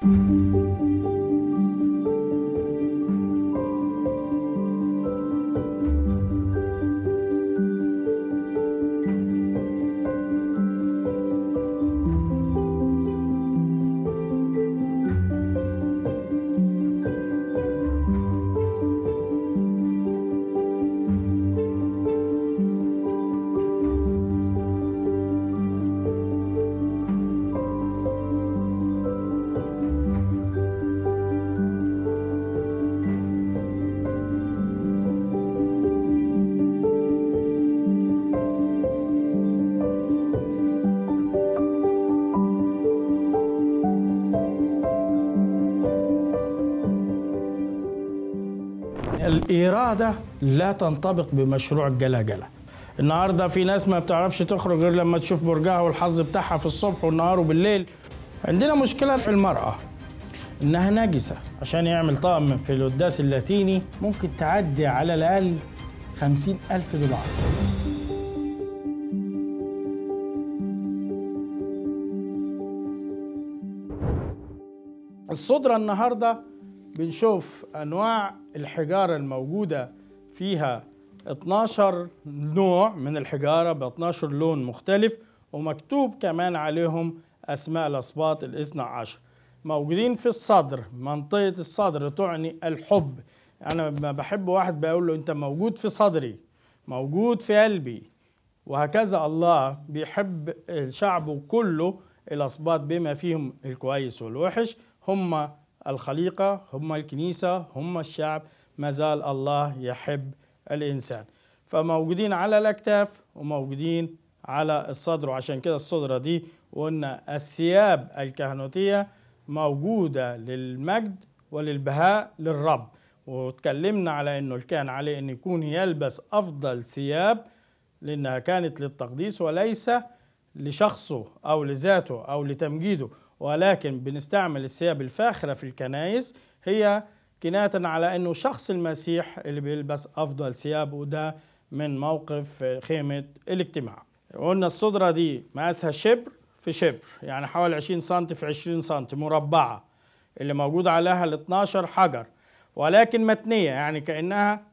الإرادة لا تنطبق بمشروع الجلاجلة النهاردة في ناس ما بتعرفش تخرج غير لما تشوف برجها والحظ بتاعها في الصبح والنهار وبالليل عندنا مشكلة في المرأة إنها نجسة عشان يعمل طقم في القداس اللاتيني ممكن تعدي على الأقل خمسين ألف دولار الصدرة النهارده بنشوف انواع الحجاره الموجوده فيها 12 نوع من الحجاره ب 12 لون مختلف ومكتوب كمان عليهم اسماء الاسباط الاثنى عشر موجودين في الصدر منطقه الصدر تعني الحب انا لما بحب واحد بقول له انت موجود في صدري موجود في قلبي وهكذا الله بيحب شعبه كله الاسباط بما فيهم الكويس والوحش هم الخليقة هم الكنيسة هم الشعب ما زال الله يحب الإنسان فموجودين على الأكتاف وموجودين على الصدر وعشان كده الصدرة دي وقلنا الثياب الكهنوتية موجودة للمجد وللبهاء للرب وتكلمنا على انه كان عليه ان يكون يلبس افضل ثياب لانها كانت للتقديس وليس لشخصه او لذاته او لتمجيده ولكن بنستعمل الثياب الفاخرة في الكنائس هي كناية على أنه شخص المسيح اللي بيلبس أفضل ثياب وده من موقف خيمة الاجتماع قلنا الصدرة دي مقاسها شبر في شبر يعني حوالي 20 سم في 20 سم مربعة اللي موجود عليها ال 12 حجر ولكن متنية يعني كأنها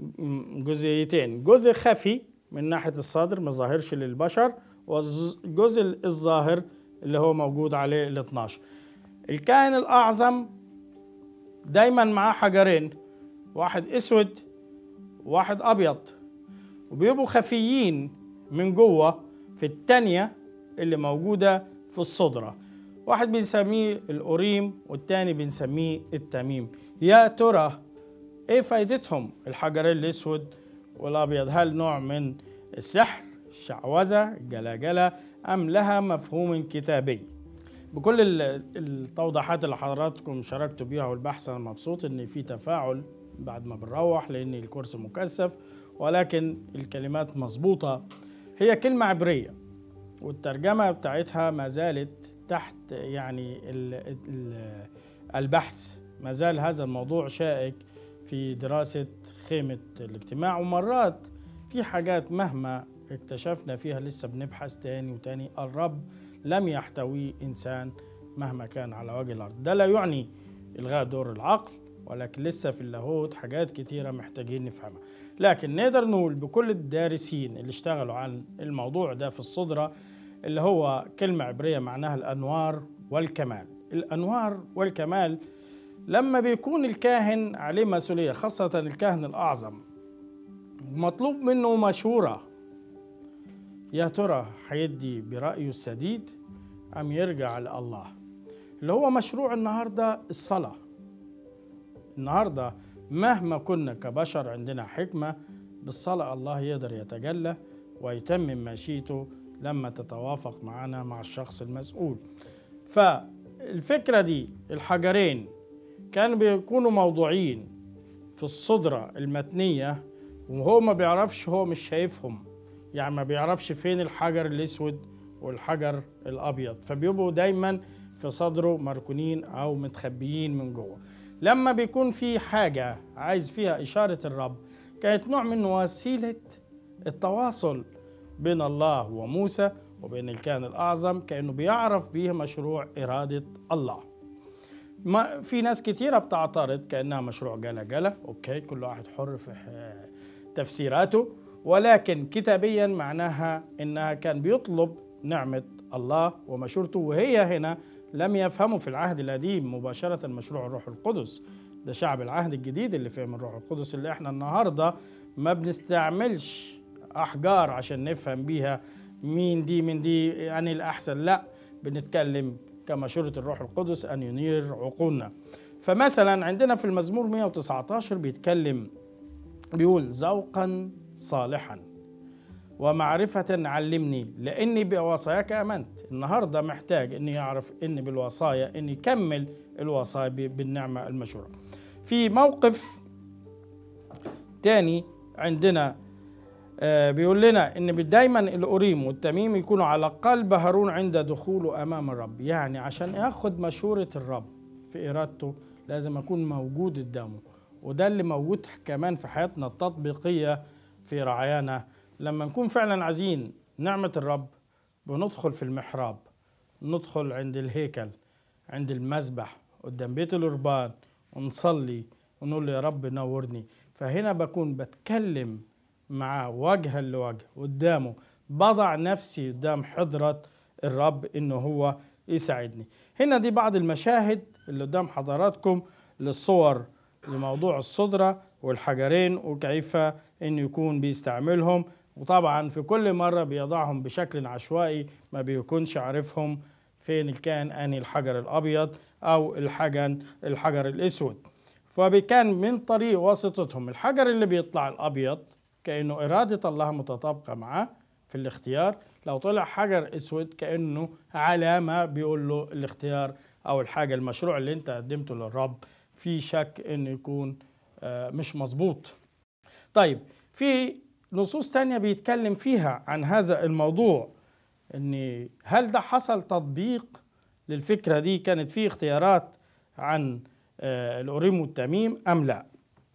جزئيتين جزء خفي من ناحية الصدر ما ظاهرش للبشر والجزء الظاهر اللي هو موجود عليه ال 12 الكائن الأعظم دايما معاه حجرين واحد اسود وواحد ابيض وبيبقوا خفيين من جوه في التانية اللي موجودة في الصدرة واحد بنسميه الأوريم والتاني بنسميه التميم يا ترى ايه فايدتهم الحجرين الاسود والابيض هل نوع من السحر الشعوذة الجلاجلة أم لها مفهوم كتابي بكل التوضيحات اللي حضراتكم شاركتوا بيها والبحث انا مبسوط ان في تفاعل بعد ما بنروح لان الكورس مكثف ولكن الكلمات مظبوطه هي كلمه عبريه والترجمه بتاعتها ما زالت تحت يعني ال ال البحث ما زال هذا الموضوع شائك في دراسه خيمه الاجتماع ومرات في حاجات مهما اكتشفنا فيها لسه بنبحث تاني وتاني الرب لم يحتوي إنسان مهما كان على وجه الأرض ده لا يعني إلغاء دور العقل ولكن لسه في اللاهوت حاجات كتيرة محتاجين نفهمها لكن نقدر نقول بكل الدارسين اللي اشتغلوا عن الموضوع ده في الصدرة اللي هو كلمة عبرية معناها الأنوار والكمال الأنوار والكمال لما بيكون الكاهن عليه مسؤولية خاصة الكاهن الأعظم مطلوب منه مشورة يا ترى هيدي برأيه السديد أم يرجع لله اللي هو مشروع النهاردة الصلاة النهاردة مهما كنا كبشر عندنا حكمة بالصلاة الله يقدر يتجلى ويتمم مشيئته لما تتوافق معنا مع الشخص المسؤول فالفكرة دي الحجرين كانوا بيكونوا موضوعين في الصدرة المتنية وهو ما بيعرفش هو مش شايفهم يعني ما بيعرفش فين الحجر الاسود والحجر الابيض فبيبقوا دايما في صدره مركونين او متخبيين من جوه لما بيكون في حاجه عايز فيها اشاره الرب كانت نوع من وسيله التواصل بين الله وموسى وبين الكائن الاعظم كانه بيعرف بيه مشروع اراده الله ما في ناس كتيرة بتعترض كأنها مشروع جلا جلا أوكي كل واحد حر في ح- تفسيراته ولكن كتابيا معناها إنها كان بيطلب نعمة الله ومشورته وهي هنا لم يفهموا في العهد القديم مباشرة مشروع الروح القدس ده شعب العهد الجديد اللي فهم الروح القدس اللي احنا النهاردة ما بنستعملش أحجار عشان نفهم بيها مين دي من دي يعني الأحسن لا بنتكلم كمشورة الروح القدس أن ينير عقولنا فمثلا عندنا في المزمور 119 بيتكلم بيقول ذوقا صالحا ومعرفة علمني لأني بوصاياك آمنت النهاردة محتاج أني يعرف أن بالوصايا أن يكمل الوصايا ب- بالنعمة المشورة في موقف تاني عندنا آه، بيقول لنا ان دايما الأوريم والتميم يكونوا على قلب هارون عند دخوله امام الرب يعني عشان ياخد مشورة الرب في ارادته لازم اكون موجود قدامه وده اللي موجود كمان في حياتنا التطبيقية في رعايانا لما نكون فعلا عايزين نعمة الرب بندخل في المحراب ندخل عند الهيكل عند المسبح قدام بيت القربان ونصلي ونقول له يا رب نورني فهنا بكون بتكلم معاه وجها لوجه قدامه بضع نفسي قدام حضرة الرب انه هو يساعدني هنا دي بعض المشاهد اللي قدام حضراتكم للصور لموضوع الصدرة والحجرين وكيف انه يكون بيستعملهم وطبعا في كل مرة بيضعهم بشكل عشوائي ما بيكونش عارفهم فين كان اني الحجر الابيض او الحجن الحجر الاسود فكان من طريق واسطتهم الحجر اللي بيطلع الابيض كانه اراده الله متطابقه معاه في الاختيار لو طلع حجر اسود كانه علامه بيقول له الاختيار او الحاجه المشروع اللي انت قدمته للرب في شك انه يكون آه، مش مظبوط طيب في نصوص تانية بيتكلم فيها عن هذا الموضوع ان هل ده حصل تطبيق للفكره دي كانت في اختيارات عن آه، الأوريم والتميم أم لا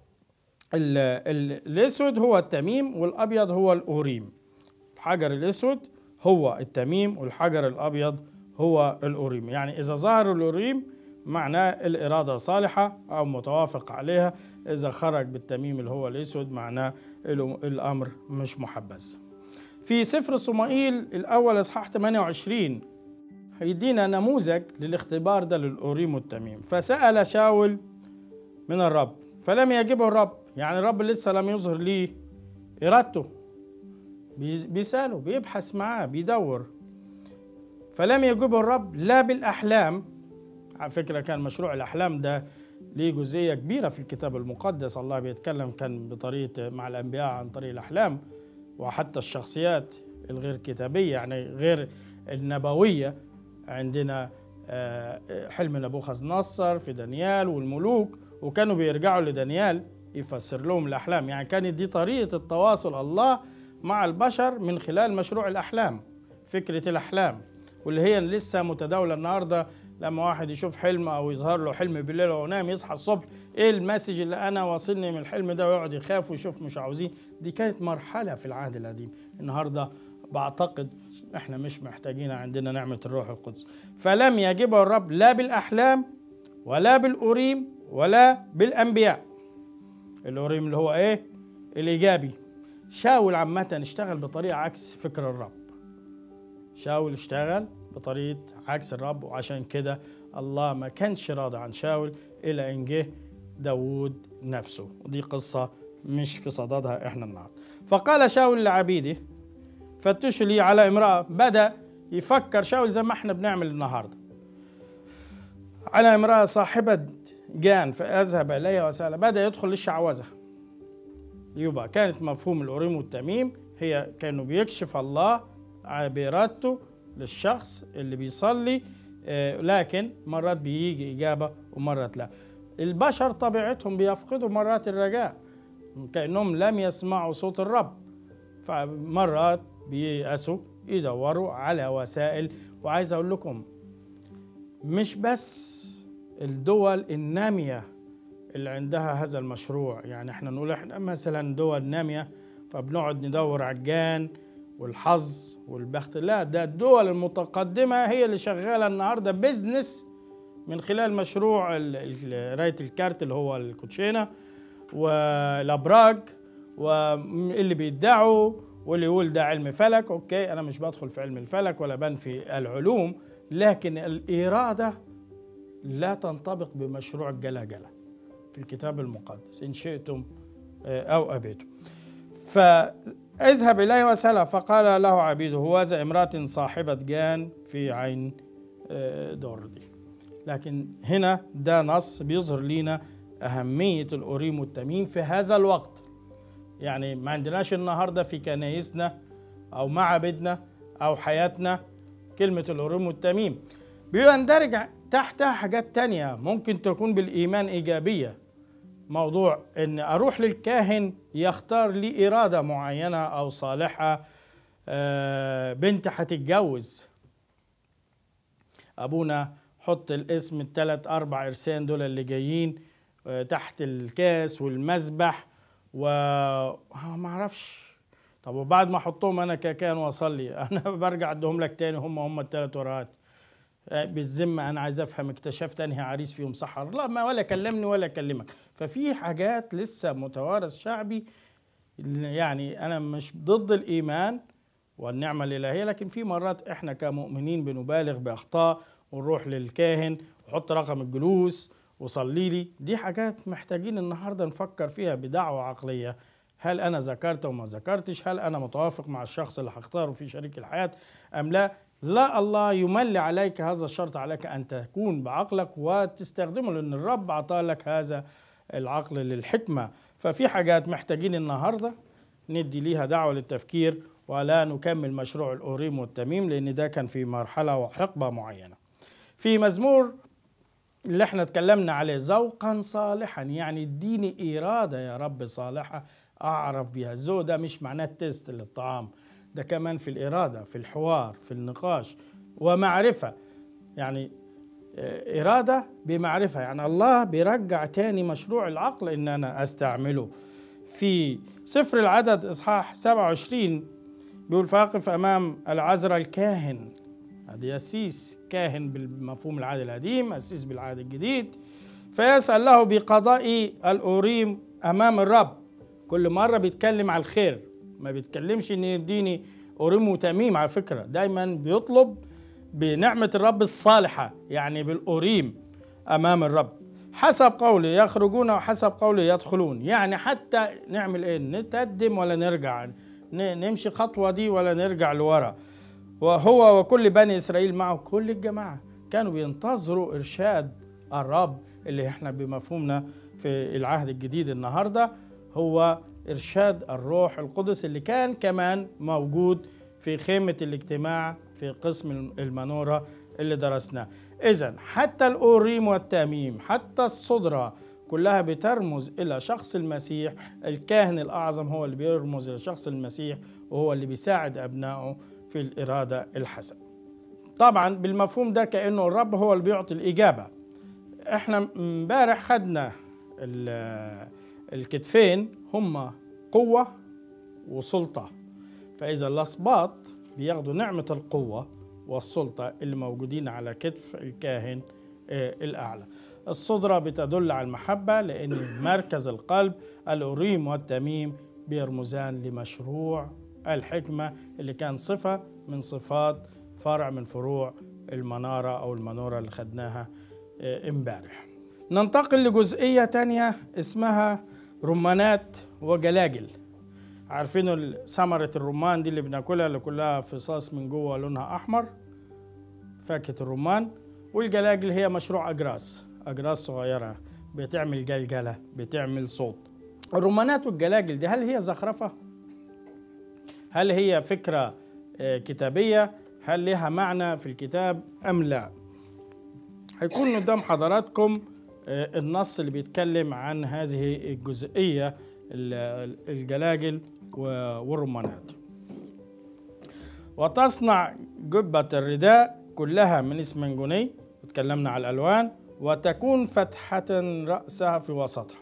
ال- ال- الأسود هو التميم والأبيض هو الأوريم الحجر الأسود هو التميم والحجر الأبيض هو الأوريم يعني إذا ظهر الأوريم معناه الإرادة صالحة أو متوافق عليها إذا خرج بالتميم اللي هو الأسود معناه الأم- الأمر مش محبذ في سفر صمائيل الأول إصحاح 28 هيدينا نموذج للاختبار ده للأوريم والتميم فسأل شاول من الرب فلم يجبه الرب يعني الرب لسه لم يظهر ليه إرادته بيز- بيسأله بيبحث معاه بيدور فلم يجبه الرب لا بالأحلام على فكرة كان مشروع الأحلام ده ليه جزئية كبيرة في الكتاب المقدس الله بيتكلم كان بطريقة مع الأنبياء عن طريق الأحلام وحتى الشخصيات الغير كتابية يعني غير النبوية عندنا آه، حلم نبوخذ نصر في دانيال والملوك وكانوا بيرجعوا لدانيال يفسر لهم الأحلام يعني كانت دي طريقة التواصل الله مع البشر من خلال مشروع الأحلام فكرة الأحلام واللي هي لسه متداولة النهاردة لما واحد يشوف حلم أو يظهر له حلم بالليل وهو نايم يصحى الصبح إيه المسج اللي أنا واصلني من الحلم ده ويقعد يخاف ويشوف مش عاوزين دي كانت مرحلة في العهد القديم النهاردة بعتقد احنا مش محتاجين عندنا نعمة الروح القدس فلم يجبه الرب لا بالأحلام ولا بالأوريم ولا بالأنبياء الأوريم اللي هو إيه الإيجابي شاول عامة اشتغل بطريقة عكس فكر الرب شاول اشتغل بطريقة عكس الرب وعشان كده الله ما كانش راضي عن شاول إلى إن جه داوود نفسه ودي قصة مش في صددها إحنا النهاردة فقال شاول لعبيده فتشوا لي على امرأة بدأ يفكر شاول زي ما احنا بنعمل النهاردة على امرأة صاحبة جان فأذهب إليها وسأل بدأ يدخل للشعوذة يبقى كانت مفهوم الأوريم والتميم هي كانوا بيكشف الله بإرادته للشخص اللي بيصلي آه، لكن مرات بيجي إجابة ومرات لا البشر طبيعتهم بيفقدوا مرات الرجاء كأنهم لم يسمعوا صوت الرب فمرات بييأسوا يدوروا على وسائل وعايز أقول لكم مش بس الدول النامية اللي عندها هذا المشروع يعني احنا نقول احنا مثلا دول نامية فبنقعد ندور على الجان والحظ والبخت لا ده الدول المتقدمة هي اللي شغالة النهاردة بيزنس من خلال مشروع ال- ال- قرايه الكارت اللي هو الكوتشينه والابراج واللي بيدعوا واللي يقول ده علم فلك اوكي انا مش بدخل في علم الفلك ولا بنفي العلوم لكن الاراده لا تنطبق بمشروع الجلاجله في الكتاب المقدس ان شئتم آه، او ابيتم فاذهب اليه واسالها فقال له عبيده هوذا امراه صاحبه جان في عين آه، دردي لكن هنا ده نص بيظهر لنا أهمية الأوريم والتميم في هذا الوقت يعني ما عندناش النهاردة في كنايسنا أو معابدنا أو حياتنا كلمة الأوريم والتميم بيندرج تحتها حاجات تانية ممكن تكون بالإيمان إيجابية موضوع إن أروح للكاهن يختار لي إرادة معينة أو صالحة آه، بنت هتتجوز ابونا حط الاسم الثلاث اربع ارسان دول اللي جايين آه، تحت الكاس والمذبح و آه، ما اعرفش طب وبعد ما احطهم انا ككان واصلي انا برجع ادهم لك تاني هم هم الثلاث ورقات آه، بالذمه انا عايز افهم اكتشفت انهي عريس فيهم صح ولا لا ما ولا كلمني ولا كلمك ففي حاجات لسه متوارث شعبي يعني انا مش ضد الايمان والنعمة الإلهية لكن في مرات إحنا كمؤمنين بنبالغ بأخطاء ونروح للكاهن وحط رقم الجلوس وصلي لي دي حاجات محتاجين النهاردة نفكر فيها بدعوة عقلية هل أنا ذكرت وما ذكرتش هل أنا متوافق مع الشخص اللي هختاره في شريك الحياة أم لا لا الله يملي عليك هذا الشرط عليك أن تكون بعقلك وتستخدمه لأن الرب أعطى لك هذا العقل للحكمة ففي حاجات محتاجين النهاردة ندي ليها دعوة للتفكير ولا نكمل مشروع الأوريم والتميم لأن ده كان في مرحلة وحقبة معينة في مزمور اللي احنا اتكلمنا عليه ذوقا صالحا يعني اديني إرادة يا رب صالحة أعرف بها الذوق ده مش معناه تيست للطعام ده كمان في الإرادة في الحوار في النقاش ومعرفة يعني آه، إرادة بمعرفة يعني الله بيرجع تاني مشروع العقل إن أنا أستعمله في سفر العدد إصحاح 27 بيقول فاقف أمام العذراء الكاهن هذا أسيس كاهن بالمفهوم العهد القديم أسيس بالعهد الجديد فيسأل له بقضاء الأوريم أمام الرب كل مرة بيتكلم على الخير ما بيتكلمش إن يديني أوريم وتميم على فكرة دايما بيطلب بنعمة الرب الصالحة يعني بالأوريم أمام الرب حسب قوله يخرجون وحسب قوله يدخلون يعني حتى نعمل ايه نتقدم ولا نرجع ن- نمشي خطوة دي ولا نرجع لورا وهو وكل بني إسرائيل معه كل الجماعة كانوا بينتظروا إرشاد الرب اللي احنا بمفهومنا في العهد الجديد النهاردة هو إرشاد الروح القدس اللي كان كمان موجود في خيمة الاجتماع في قسم المنورة اللي درسناه إذا حتى الأوريم والتاميم حتى الصدرة كلها بترمز إلى شخص المسيح الكاهن الأعظم هو اللي بيرمز إلى شخص المسيح وهو اللي بيساعد أبنائه في الإرادة الحسنة طبعا بالمفهوم ده كأنه الرب هو اللي بيعطي الإجابة احنا امبارح خدنا ال- الكتفين هما قوة وسلطة فإذا الأسباط بياخدوا نعمة القوة والسلطة اللي موجودين على كتف الكاهن آه، الأعلى الصدرة بتدل على المحبة لأن مركز القلب الأوريم والتميم بيرمزان لمشروع الحكمة اللي كان صفة من صفات فرع من فروع المنارة أو المنورة اللي خدناها آه، امبارح ننتقل لجزئية تانية اسمها رمانات وجلاجل عارفين ال- ثمرة الرمان دي اللي بناكلها اللي كلها فصاص من جوه لونها أحمر فاكهة الرمان والجلاجل هي مشروع أجراس أجراس صغيرة بتعمل جلجلة بتعمل صوت الرمانات والجلاجل دي هل هي زخرفة؟ هل هي فكرة آه، كتابية؟ هل لها معنى في الكتاب أم لا؟ هيكون قدام حضراتكم آه، النص اللي بيتكلم عن هذه الجزئية ال- الجلاجل و- والرمانات وتصنع جبة الرداء كلها من اسمنجوني وتكلمنا على الألوان وتكون فتحة رأسها في وسطها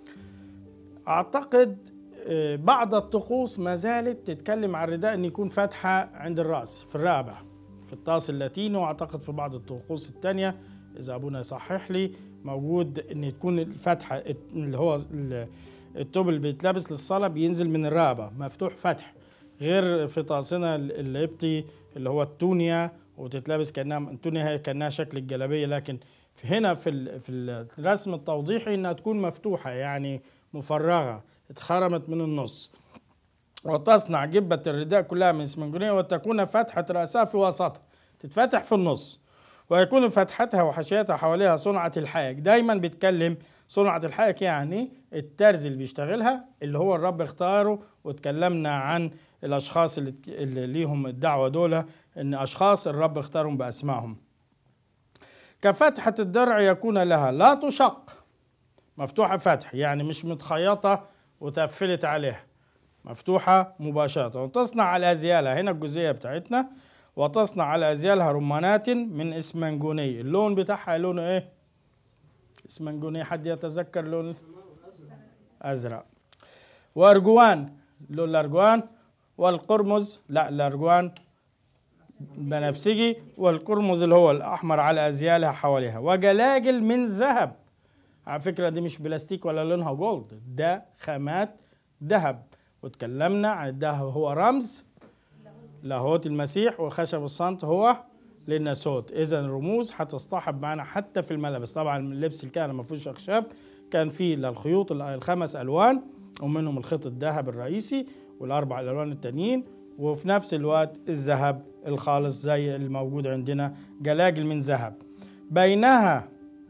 أعتقد آه، بعض الطقوس ما زالت تتكلم عن الرداء أن يكون فتحة عند الرأس في الرقبة في الطاس اللاتيني وأعتقد في بعض الطقوس التانية اذا ابونا يصحح لي موجود ان تكون الفتحه اللي هو التوب اللي بيتلبس للصلاه بينزل من الرقبه مفتوح فتح غير في طاسنا القبطي اللي هو التونيا وتتلبس كانها التونيا هي كانها شكل الجلابيه لكن في هنا في في الرسم التوضيحي انها تكون مفتوحه يعني مفرغه اتخرمت من النص وتصنع جبة الرداء كلها من اسمنجونية وتكون فتحة رأسها في وسطها تتفتح في النص ويكون فتحتها وحاشيتها حواليها صنعة الحاج دايما بيتكلم صنعة الحاج يعني الترز اللي بيشتغلها اللي هو الرب اختاره وتكلمنا عن الأشخاص اللي, اللي ليهم الدعوة دول إن أشخاص الرب اختارهم بأسمائهم كفتحة الدرع يكون لها لا تشق مفتوحة فتح يعني مش متخيطة وتقفلت عليها مفتوحة مباشرة وتصنع على أزيالها هنا الجزئية بتاعتنا وتصنع على أزيالها رمانات من إسمنجوني اللون بتاعها لونه إيه؟ إسمنجوني حد يتذكر لون أزرق وأرجوان لون الأرجوان والقرمز لا الأرجوان بنفسجي والقرمز اللي هو الأحمر على أزيالها حواليها وجلاجل من ذهب على فكرة دي مش بلاستيك ولا لونها جولد ده خامات ذهب وتكلمنا عن الذهب هو رمز لاهوت المسيح وخشب الصمت هو للناسوت اذا الرموز هتصطحب معنا حتى في الملابس طبعا اللبس الكهنه ما فيهوش اخشاب كان فيه للخيوط الخمس الوان ومنهم الخيط الذهب الرئيسي والاربع الالوان التانيين وفي نفس الوقت الذهب الخالص زي الموجود عندنا جلاجل من ذهب بينها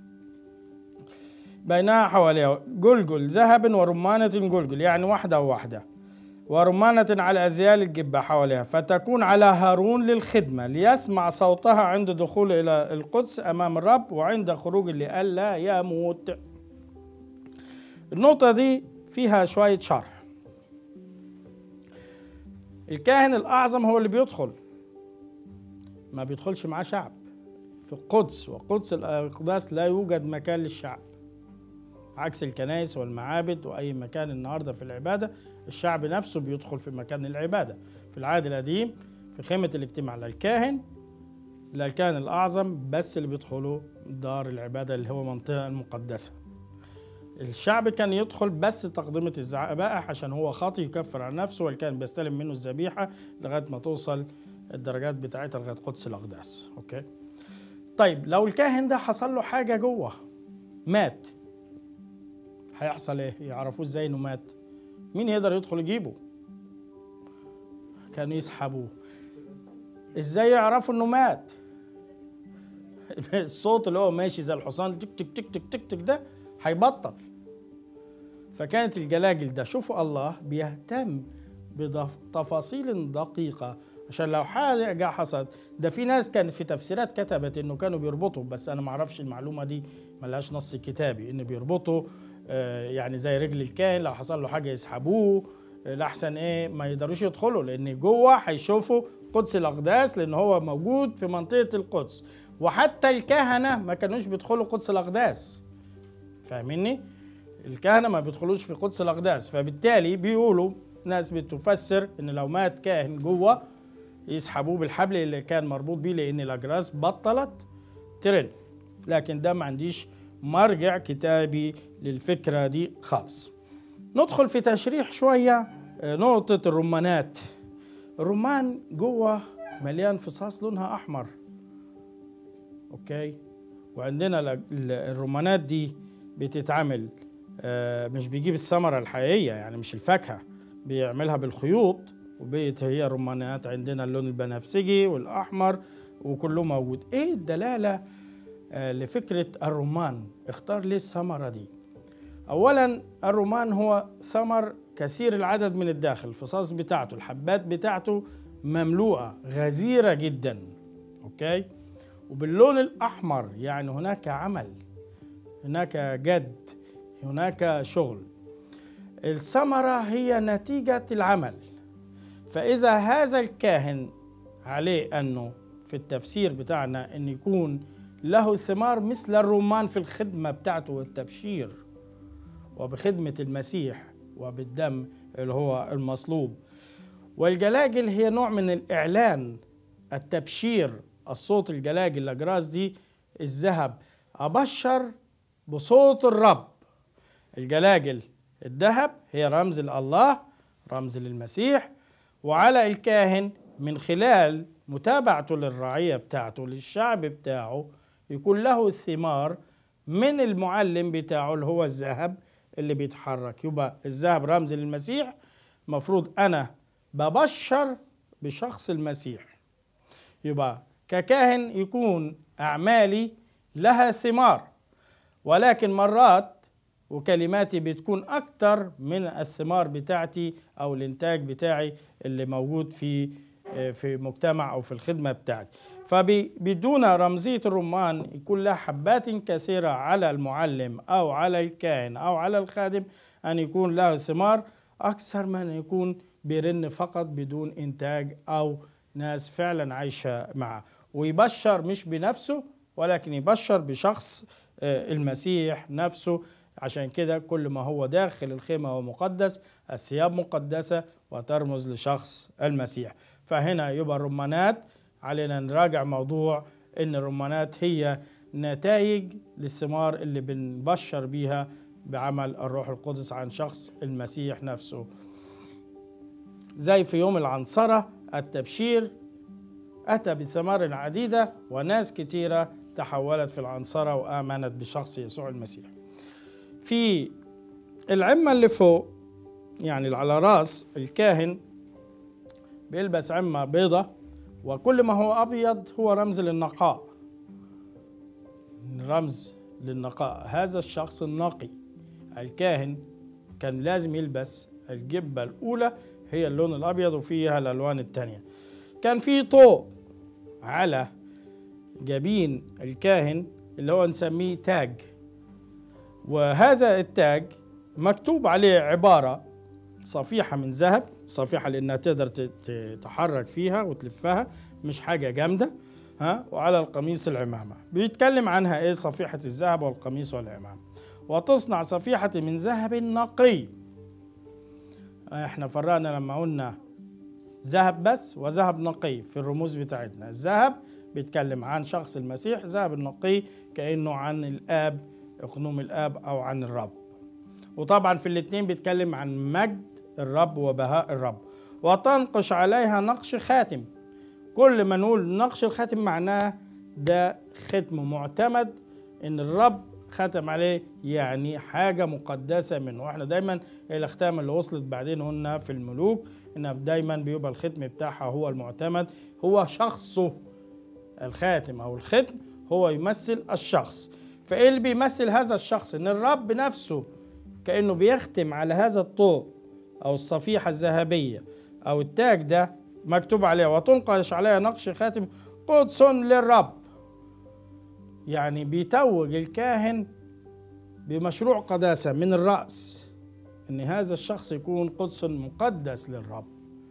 بينها حواليها جلجل ذهب ورمانة جلجل يعني واحدة وواحدة ورمانة على أزيال الجبة حواليها فتكون على هارون للخدمة ليسمع صوتها عند دخول إلى القدس أمام الرب وعند خروج لئلا يموت النقطة دي فيها شوية شرح الكاهن الأعظم هو اللي بيدخل ما بيدخلش معاه شعب في القدس وقدس الأقداس لا يوجد مكان للشعب عكس الكنائس والمعابد واي مكان النهارده في العباده الشعب نفسه بيدخل في مكان العباده في العهد القديم في خيمه الاجتماع للكاهن للكاهن الاعظم بس اللي بيدخلوا دار العباده اللي هو المنطقه المقدسه الشعب كان يدخل بس تقدمة الذبائح عشان هو خاطي يكفر عن نفسه والكاهن بيستلم منه الذبيحة لغاية ما توصل الدرجات بتاعتها لغاية قدس الأقداس أوكي طيب لو الكاهن ده حصل له حاجة جوه مات هيحصل ايه يعرفوه ازاي انه مات مين يقدر يدخل يجيبه كانوا يسحبوه ازاي يعرفوا انه مات الصوت اللي هو ماشي زي الحصان تك تك تك تك تك تك ده هيبطل فكانت الجلاجل ده شوفوا الله بيهتم بتفاصيل دقيقة عشان لو حاجة حصلت ده في ناس كانت في تفسيرات كتبت انه كانوا بيربطوا بس انا معرفش المعلومة دي ملهاش نص كتابي ان بيربطوا آه، يعني زي رجل الكاهن لو حصل له حاجه يسحبوه آه، لاحسن ايه ما يقدروش يدخلوا لان جوه هيشوفوا قدس الاقداس لان هو موجود في منطقه القدس وحتى الكهنه ما كانوش بيدخلوا قدس الاقداس فاهميني الكهنه ما بيدخلوش في قدس الاقداس فبالتالي بيقولوا ناس بتفسر ان لو مات كاهن جوه يسحبوه بالحبل اللي كان مربوط بيه لان الاجراس بطلت ترن لكن ده ما عنديش مرجع كتابي للفكرة دي خالص ندخل في تشريح شوية آه، نقطة الرمانات الرمان جوه مليان فصاص لونها أحمر أوكي وعندنا الرمانات دي بتتعمل آه، مش بيجيب الثمرة الحقيقية يعني مش الفاكهة بيعملها بالخيوط وبقت هي رمانات عندنا اللون البنفسجي والأحمر وكله موجود إيه الدلالة آه، لفكرة الرمان اختار ليه الثمرة دي أولا الرمان هو ثمر كثير العدد من الداخل الفصاص بتاعته الحبات بتاعته مملوءة غزيرة جدا أوكي وباللون الأحمر يعني هناك عمل هناك جد هناك شغل الثمرة هي نتيجة العمل فإذا هذا الكاهن عليه أنه في التفسير بتاعنا أن يكون له ثمار مثل الرمان في الخدمة بتاعته والتبشير وبخدمة المسيح وبالدم اللي هو المصلوب والجلاجل هي نوع من الإعلان التبشير الصوت الجلاجل الأجراس دي الذهب أبشر بصوت الرب الجلاجل الذهب هي رمز لله رمز للمسيح وعلى الكاهن من خلال متابعته للرعية بتاعته للشعب بتاعه يكون له الثمار من المعلم بتاعه اللي هو الذهب اللي بيتحرك يبقى الذهب رمز للمسيح مفروض أنا ببشر بشخص المسيح يبقى ككاهن يكون أعمالي لها ثمار ولكن مرات وكلماتي بتكون أكتر من الثمار بتاعتي أو الإنتاج بتاعي اللي موجود في في مجتمع أو في الخدمة بتاعتي فبدون رمزية الرمان يكون لها حبات كثيرة على المعلم أو على الكاهن أو على الخادم أن يكون له ثمار أكثر من أن يكون بيرن فقط بدون إنتاج أو ناس فعلا عايشة معه ويبشر مش بنفسه ولكن يبشر بشخص المسيح نفسه عشان كده كل ما هو داخل الخيمة هو مقدس الثياب مقدسة وترمز لشخص المسيح فهنا يبقى الرمانات علينا نراجع موضوع ان الرمانات هي نتائج للثمار اللي بنبشر بيها بعمل الروح القدس عن شخص المسيح نفسه زي في يوم العنصرة التبشير أتى بثمار عديدة وناس كتيرة تحولت في العنصرة وآمنت بشخص يسوع المسيح في العمة اللي فوق يعني على راس الكاهن بيلبس عمة بيضة وكل ما هو أبيض هو رمز للنقاء رمز للنقاء هذا الشخص النقي الكاهن كان لازم يلبس الجبة الأولى هي اللون الأبيض وفيها الألوان التانية كان في طوق على جبين الكاهن اللي هو نسميه تاج وهذا التاج مكتوب عليه عبارة صفيحة من ذهب صفيحة لأنها تقدر تتحرك فيها وتلفها مش حاجة جامدة ها وعلى القميص العمامة بيتكلم عنها إيه صفيحة الذهب والقميص والعمامة وتصنع صفيحة من ذهب نقي احنا فرقنا لما قلنا ذهب بس وذهب نقي في الرموز بتاعتنا الذهب بيتكلم عن شخص المسيح ذهب النقي كأنه عن الآب اقنوم الآب أو عن الرب وطبعا في الاتنين بيتكلم عن مجد الرب وبهاء الرب وتنقش عليها نقش خاتم كل ما نقول نقش الخاتم معناه ده ختم معتمد ان الرب ختم عليه يعني حاجة مقدسة منه واحنا دايما الاختام اللي وصلت بعدين قلنا في الملوك ان دايما بيبقى الختم بتاعها هو المعتمد هو شخصه الخاتم او الختم هو يمثل الشخص فايه اللي بيمثل هذا الشخص ان الرب نفسه كانه بيختم على هذا الطوق او الصفيحه الذهبيه او التاج ده مكتوب عليها وتنقش عليها نقش خاتم قدس للرب يعني بيتوج الكاهن بمشروع قداسه من الراس ان هذا الشخص يكون قدس مقدس للرب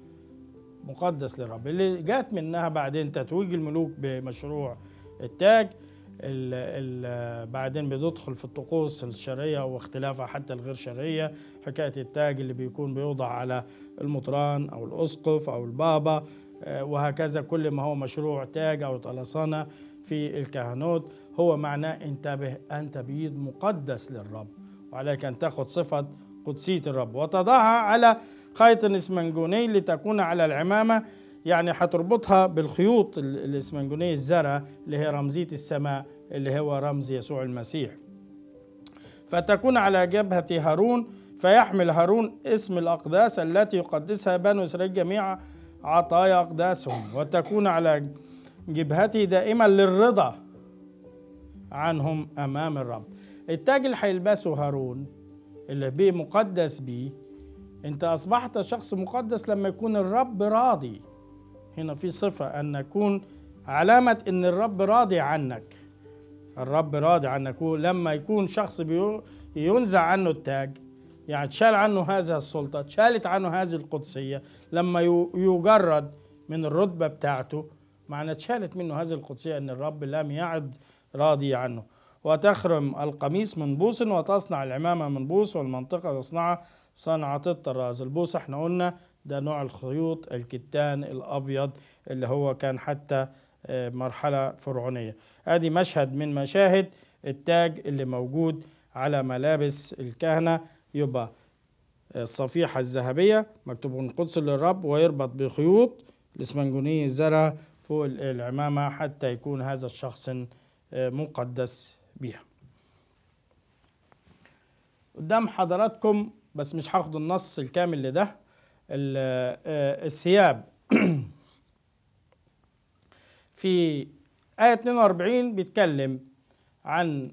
مقدس للرب اللي جات منها بعدين تتويج الملوك بمشروع التاج ال ال بعدين بتدخل في الطقوس الشرعيه واختلافها حتى الغير شرعيه حكايه التاج اللي بيكون بيوضع على المطران او الاسقف او البابا وهكذا كل ما هو مشروع تاج او طلسنه في الكهنوت هو معناه انتبه انت بيد مقدس للرب وعليك ان تاخذ صفه قدسيه الرب وتضعها على خيط اسمنجوني لتكون على العمامه يعني هتربطها بالخيوط الاسمنجونية الزرع اللي هي رمزية السماء اللي هو رمز يسوع المسيح فتكون على جبهة هارون فيحمل هارون اسم الأقداس التي يقدسها بنو إسرائيل جميع عطايا أقداسهم وتكون على جبهته دائما للرضا عنهم أمام الرب التاج اللي هيلبسه هارون اللي بيه مقدس بيه انت أصبحت شخص مقدس لما يكون الرب راضي هنا في صفة أن نكون علامة أن الرب راضي عنك الرب راضي عنك لما يكون شخص ينزع عنه التاج يعني تشال عنه هذه السلطة تشالت عنه هذه القدسية لما يجرد من الرتبة بتاعته معنى تشالت منه هذه القدسية أن الرب لم يعد راضي عنه وتخرم القميص من بوس وتصنع العمامة من بوس والمنطقة تصنعها صنعة الطراز البوس احنا قلنا ده نوع الخيوط الكتان الأبيض اللي هو كان حتى مرحلة فرعونية ادي مشهد من مشاهد التاج اللي موجود على ملابس الكهنة يبقى الصفيحة الذهبية مكتوب من قدس للرب ويربط بخيوط الاسمنجوني الزرع فوق العمامة حتى يكون هذا الشخص مقدس بها قدام حضراتكم بس مش هاخد النص الكامل لده الثياب في آية 42 بيتكلم عن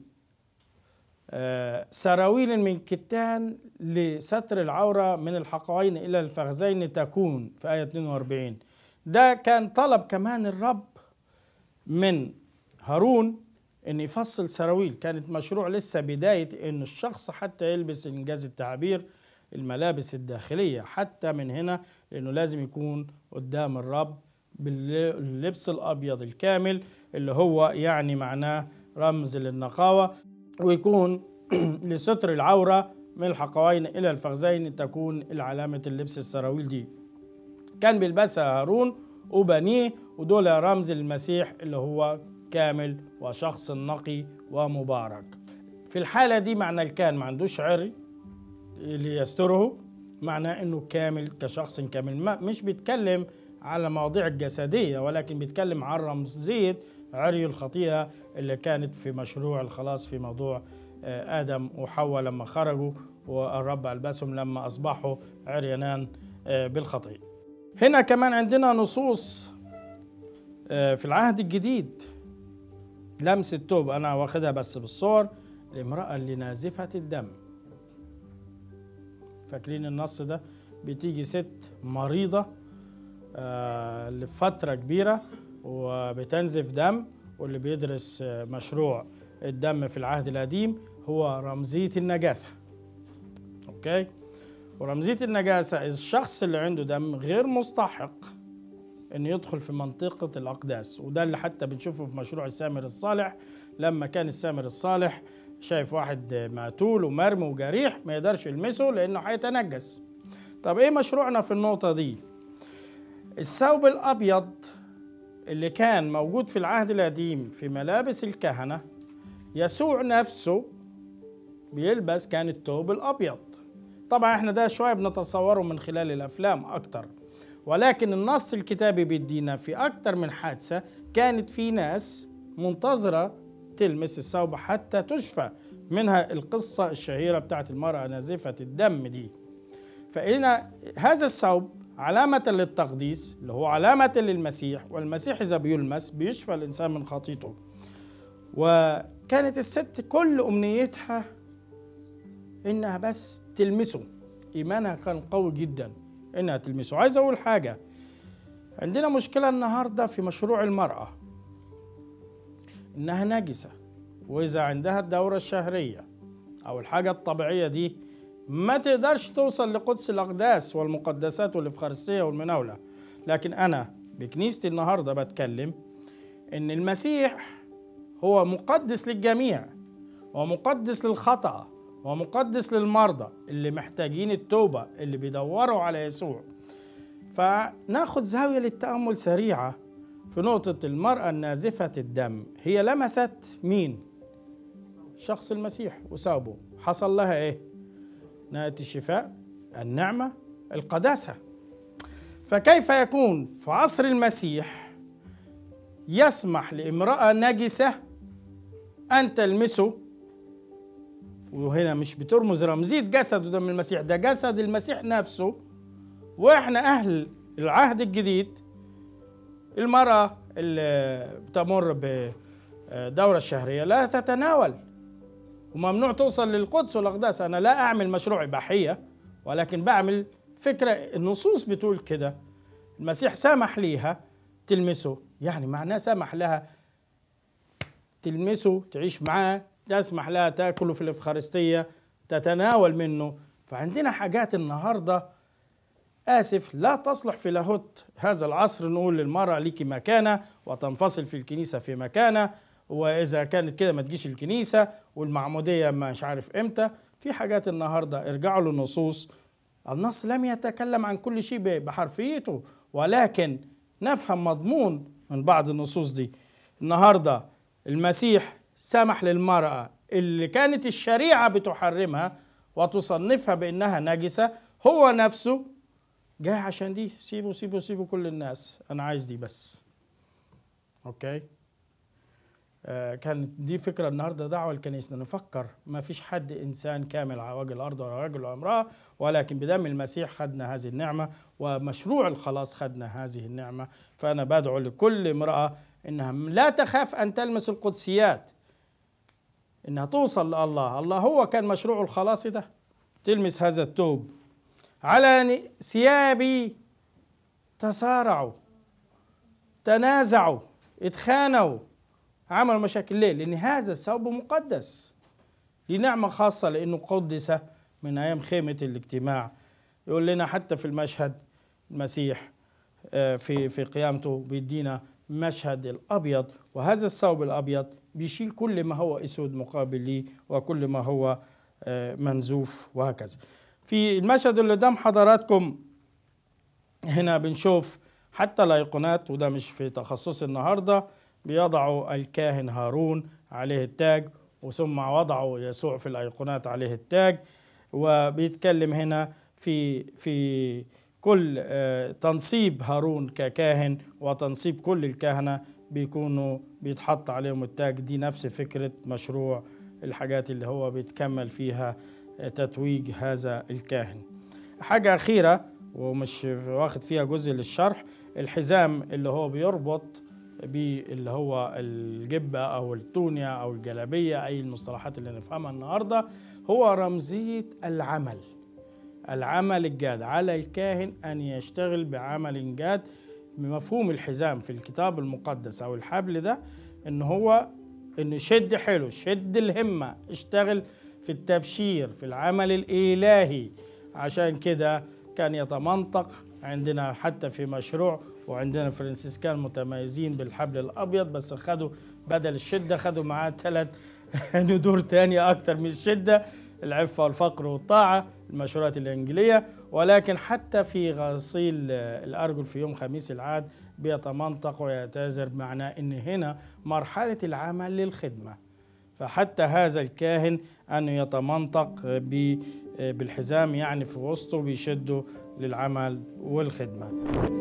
سراويل من كتان لستر العورة من الحقوين إلى الفخذين تكون في آية 42 ده كان طلب كمان الرب من هارون ان يفصل سراويل كانت مشروع لسه بداية ان الشخص حتى يلبس انجاز التعبير الملابس الداخلية حتى من هنا لانه لازم يكون قدام الرب باللبس الابيض الكامل اللي هو يعني معناه رمز للنقاوة ويكون لستر العورة من الحقوين إلى الفخذين تكون العلامة اللبس السراويل دي كان بيلبسها هارون وبنيه ودول رمز المسيح اللي هو كامل وشخص نقي ومبارك في الحالة دي معنى الكان ما عندوش عري اللي يستره معناه انه كامل كشخص كامل ما مش بيتكلم على مواضيع الجسدية ولكن بيتكلم عن رمزية عري الخطيئة اللي كانت في مشروع الخلاص في موضوع آدم وحواء لما خرجوا والرب ألبسهم لما أصبحوا عريانان بالخطيئة هنا كمان عندنا نصوص في العهد الجديد لمس التوب أنا واخدها بس بالصور الامرأة اللي نازفة الدم فاكرين النص ده بتيجي ست مريضة آه لفترة كبيرة وبتنزف دم واللي بيدرس مشروع الدم في العهد القديم هو رمزية النجاسة اوكي ورمزية النجاسة الشخص اللي عنده دم غير مستحق انه يدخل في منطقة الأقداس وده اللي حتى بنشوفه في مشروع السامر الصالح لما كان السامر الصالح شايف واحد مقتول ومرمي وجريح ما يقدرش يلمسه لأنه هيتنجس طب ايه مشروعنا في النقطة دي الثوب الأبيض اللي كان موجود في العهد القديم في ملابس الكهنة يسوع نفسه بيلبس كان الثوب الأبيض طبعا احنا ده شوية بنتصوره من خلال الأفلام أكتر ولكن النص الكتابي بيدينا في أكتر من حادثة كانت في ناس منتظرة تلمس الثوب حتى تشفى منها القصة الشهيرة بتاعت المرأة نازفة الدم دي فإن هذا الثوب علامة للتقديس اللي هو علامة للمسيح والمسيح إذا بيلمس بيشفى الإنسان من خطيته وكانت الست كل أمنيتها إنها بس تلمسه إيمانها كان قوي جدا إنها تلمسه عايز أقول حاجة عندنا مشكلة النهاردة في مشروع المرأة إنها نجسة وإذا عندها الدورة الشهرية أو الحاجة الطبيعية دي ما تقدرش توصل لقدس الأقداس والمقدسات والإفخارستية والمناولة لكن أنا بكنيستي النهاردة بتكلم إن المسيح هو مقدس للجميع ومقدس للخطأ ومقدس للمرضى اللي محتاجين التوبة اللي بيدوروا على يسوع فناخد زاوية للتأمل سريعة في نقطة المرأة النازفة الدم هي لمست مين؟ شخص المسيح وثوبه حصل لها ايه؟ نهاية الشفاء النعمة القداسة فكيف يكون في عصر المسيح يسمح لامرأة نجسة أن تلمسه وهنا مش بترمز رمزية جسد دم المسيح ده جسد المسيح نفسه واحنا أهل العهد الجديد المرأة اللي بتمر بدورة الشهرية لا تتناول وممنوع توصل للقدس والأقداس أنا لا أعمل مشروع إباحية ولكن بعمل فكرة النصوص بتقول كده المسيح سمح ليها تلمسه يعني معناه سمح لها تلمسه تعيش معاه تسمح لها تاكله في الإفخارستية تتناول منه فعندنا حاجات النهارده آسف لا تصلح في لاهوت هذا العصر نقول للمرأة ليكي مكانة وتنفصل في الكنيسة في مكانة وإذا كانت كده ما تجيش الكنيسة والمعمودية مش عارف إمتى في حاجات النهاردة ارجعوا للنصوص النص لم يتكلم عن كل شيء بحرفيته ولكن نفهم مضمون من بعض النصوص دي النهاردة المسيح سمح للمرأة اللي كانت الشريعة بتحرمها وتصنفها بأنها نجسة هو نفسه جاي عشان دي سيبوا سيبوا سيبوا كل الناس أنا عايز دي بس أوكي آه كانت دي فكرة النهاردة دعوة الكنيسة نفكر ما فيش حد إنسان كامل على وجه الأرض ولا رجل ولا امرأة ولكن بدم المسيح خدنا هذه النعمة ومشروع الخلاص خدنا هذه النعمة فأنا بدعو لكل امرأة إنها لا تخاف أن تلمس القدسيات إنها توصل لله الله هو كان مشروع الخلاص ده تلمس هذا التوب على ثيابي تصارعوا تنازعوا اتخانوا عملوا مشاكل ليه؟ لأن هذا الثوب مقدس دي نعمة خاصة لأنه قدس من أيام خيمة الاجتماع يقول لنا حتى في المشهد المسيح في في قيامته بيدينا مشهد الأبيض وهذا الثوب الأبيض بيشيل كل ما هو أسود مقابل ليه وكل ما هو منزوف وهكذا في المشهد اللي قدام حضراتكم هنا بنشوف حتى الأيقونات وده مش في تخصص النهارده بيضع الكاهن هارون عليه التاج وثم وضعوا يسوع في الايقونات عليه التاج وبيتكلم هنا في في كل تنصيب هارون ككاهن وتنصيب كل الكهنه بيكونوا بيتحط عليهم التاج دي نفس فكره مشروع الحاجات اللي هو بيتكمل فيها تتويج هذا الكاهن حاجه اخيره ومش واخد فيها جزء للشرح الحزام اللي هو بيربط باللي هو الجبة أو التونيا أو الجلابية أي المصطلحات اللي نفهمها النهاردة هو رمزية العمل العمل الجاد على الكاهن أن يشتغل بعمل جاد بمفهوم الحزام في الكتاب المقدس أو الحبل ده إن هو إن شد حلو شد الهمة اشتغل في التبشير في العمل الإلهي عشان كده كان يتمنطق عندنا حتى في مشروع وعندنا فرنسيسكان متميزين بالحبل الابيض بس خدوا بدل الشده خدوا معاه ثلاث ندور تانية اكتر من الشده العفه والفقر والطاعه المشورات الانجيليه ولكن حتى في غسيل الارجل في يوم خميس العاد بيتمنطق ويعتذر بمعناه ان هنا مرحله العمل للخدمه فحتى هذا الكاهن انه يتمنطق بالحزام يعني في وسطه بيشده للعمل والخدمه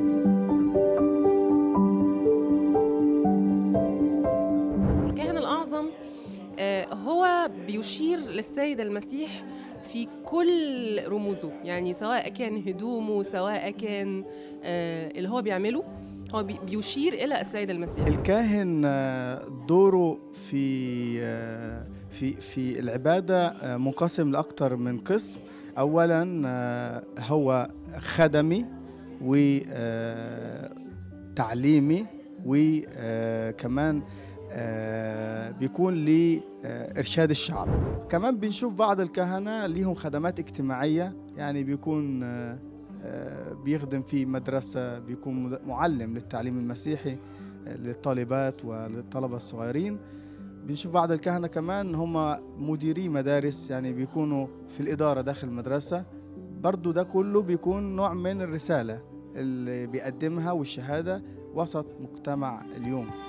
الكاهن الأعظم هو بيشير للسيد المسيح في كل رموزه يعني سواء كان هدومه سواء كان اللي هو بيعمله هو بيشير إلى السيد المسيح الكاهن دوره في في في العبادة منقسم لأكثر من قسم أولا هو خدمي وتعليمي وكمان بيكون لإرشاد الشعب كمان بنشوف بعض الكهنة ليهم خدمات اجتماعية يعني بيكون بيخدم في مدرسة بيكون معلم للتعليم المسيحي للطالبات وللطلبة الصغيرين بنشوف بعض الكهنة كمان هم مديري مدارس يعني بيكونوا في الإدارة داخل المدرسة برضو ده كله بيكون نوع من الرسالة اللي بيقدمها والشهادة وسط مجتمع اليوم